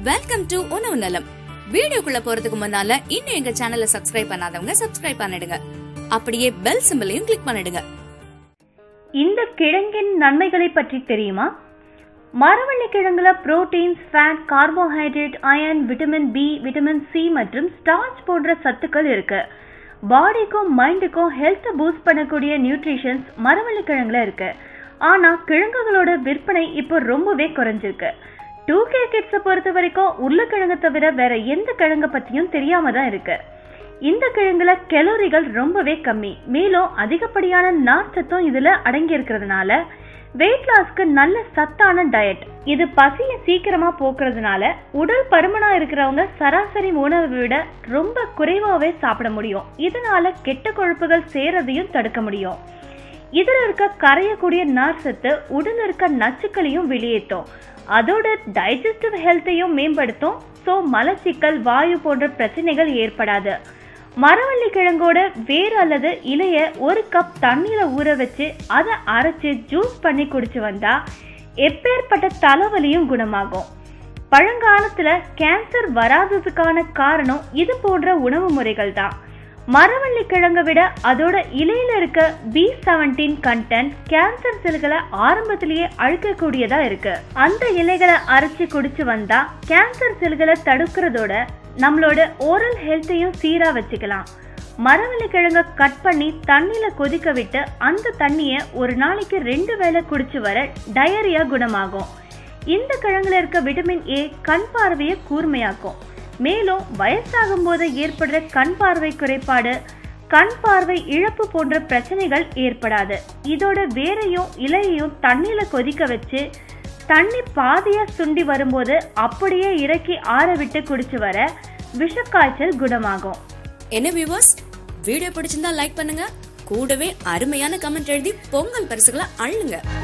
welcome to உணவு நலம் வீடியோக்குள்ள போறதுக்கு முன்னால இன்னும் எங்க சேனலை சப்ஸ்கிரைப் பண்ணாதவங்க சப்ஸ்கிரைப் பண்ணிடுங்க அப்படியே பெல் சிம்பலையும் கிளிக் பண்ணிடுங்க இந்த கிழங்கின் நன்மைகளை பற்றி தெரியுமா மரவள்ளி கிழங்குல proteins fat carbohydrate iron vitamin B vitamin C மற்றும் ஸ்டார்ச் போன்ற சத்துக்கள் இருக்கு பாடிக்கும் மைண்டுக்கும் ஹெல்த்தை பூஸ்ட் பண்ணக்கூடிய நியூட்ரிஷன்ஸ் மரவள்ளி கிழங்குல இருக்கு ஆனா கிழங்குகளோட விற்பனை இப்போ ரொம்பவே குறைஞ்சிருக்கு டூ கே கிட்ஸை பொறுத்த வரைக்கும் உருளைக்கிழங்கை தவிர வேற எந்த கிழங்க பத்தியும் தெரியாம தான் இருக்கு இந்த கிழங்குல கெலோரிகள் ரொம்பவே கம்மி மேலும் அதிகப்படியான நார்ச்சத்தும் இதுல அடங்கி இருக்கிறதுனால வெயிட் லாஸ்க்கு நல்ல சத்தான டயட் இது பசியை சீக்கிரமா போக்குறதுனால உடல் பருமனா இருக்கிறவங்க சராசரி உணவை விட ரொம்ப குறைவாவே சாப்பிட முடியும் இதனால கெட்ட கொழுப்புகள் சேரதையும் தடுக்க முடியும் இதுல இருக்க கரையக்கூடிய நார்சத்து உடல் இருக்க நச்சுக்களையும் வெளியேற்றும் அதோட டைஜஸ்டிவ் ஹெல்த்தையும் மேம்படுத்தும் ஸோ மலச்சிக்கல் வாயு போன்ற பிரச்சனைகள் ஏற்படாது மரவள்ளி கிழங்கோட வேர் அல்லது இலைய ஒரு கப் தண்ணீரை ஊற வச்சு அதை அரைச்சு ஜூஸ் பண்ணி குடிச்சு வந்தா எப்பேற்பட்ட தலைவலியும் குணமாகும் பழங்காலத்துல கேன்சர் வராததுக்கான காரணம் இது போன்ற உணவு முறைகள் தான் மரவள்ளி கிழங்கை விட அதோட இலையில இருக்க பி செவன்டீன் கண்டென்ட் கேன்சர் செல்களை ஆரம்பத்திலேயே அழிக்கக்கூடியதா இருக்கு அந்த இலைகளை அரைச்சு குடிச்சு வந்தா கேன்சர் செல்களை தடுக்கிறதோட நம்மளோட ஓரல் ஹெல்த்தையும் சீரா வச்சுக்கலாம் மரவள்ளி கிழங்க கட் பண்ணி தண்ணியில கொதிக்க விட்டு அந்த தண்ணிய ஒரு நாளைக்கு ரெண்டு வேளை குடிச்சு வர டயரியா குணமாகும் இந்த கிழங்குல இருக்க விட்டமின் ஏ கண் பார்வையை கூர்மையாக்கும் மேலும் வயசாகும் போது ஏற்படுற கண் பார்வை குறைபாடு கண் பார்வை இழப்பு போன்ற பிரச்சனைகள் ஏற்படாது இதோட வேரையும் இலையையும் தண்ணியில கொதிக்க வச்சு தண்ணி பாதியா சுண்டி வரும்போது அப்படியே இறக்கி ஆற விட்டு குடிச்சு வர விஷக்காய்ச்சல் குணமாகும் என்ன வியூவர்ஸ் வீடியோ பிடிச்சிருந்தா லைக் பண்ணுங்க கூடவே அருமையான கமெண்ட் எழுதி பொங்கல் பரிசுகளை அள்ளுங்க